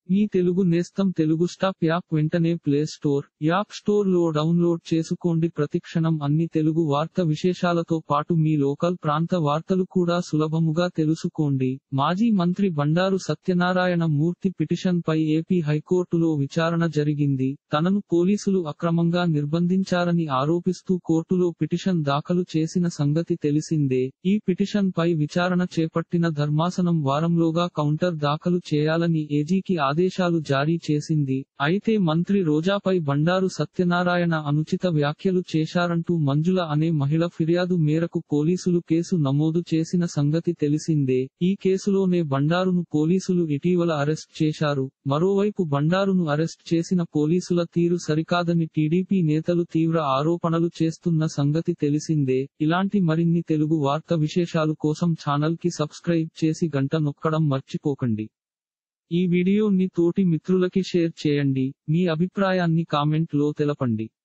మీ తెలుగు నేస్తం Telugu stop app వెంటనే play store app store లో డౌన్లోడ్ చేసుకోండి ప్రతిక్షణం అన్ని తెలుగు వార్త విశేషాలతో పాటు మీ లోకల్ ప్రాంత వార్తలు కూడా సులభముగా తెలుసుకోండి మాజీ మంత్రి బండారు సత్యనారాయణ మూర్తి పిటిషన్ పై ఏపీ హైకోర్టులో విచారణ జరిగింది తనను పోలీసులు అక్రమంగా నిర్బంధించారని ఆరోపిస్తూ కోర్టులో పిటిషన్ దాఖలు చేసిన సంగతి తెలిసిందే ఈ పిటిషన్ పై విచారణ చేపట్టిన ధర్మాసనం వారంలోగా కౌంటర్ దాఖలు చేయాలని ఏజీకి ఆదేశాలు జారీ చేసింది అయితే మంత్రి రోజాపై బండారు సత్యనారాయణ అనుచిత వ్యాఖ్యలు చేశారంటూ మంజుల అనే మహిళ ఫిర్యాదు మేరకు పోలీసులు కేసు నమోదు చేసిన సంగతి తెలిసిందే ఈ కేసులోనే బండారును పోలీసులు ఇటీవల అరెస్ట్ చేశారు మరోవైపు బండారును అరెస్ట్ చేసిన పోలీసుల తీరు సరికాదని టీడీపీ నేతలు తీవ్ర ఆరోపణలు చేస్తున్న సంగతి తెలిసిందే ఇలాంటి మరిన్ని తెలుగు వార్త విశేషాలు కోసం ఛానల్ కి సబ్స్క్రైబ్ చేసి గంట నొక్కడం మర్చిపోకండి ఈ వీడియోని తోటి మిత్రులకి షేర్ చేయండి మీ అభిప్రాయాన్ని కామెంట్ లో తెలపండి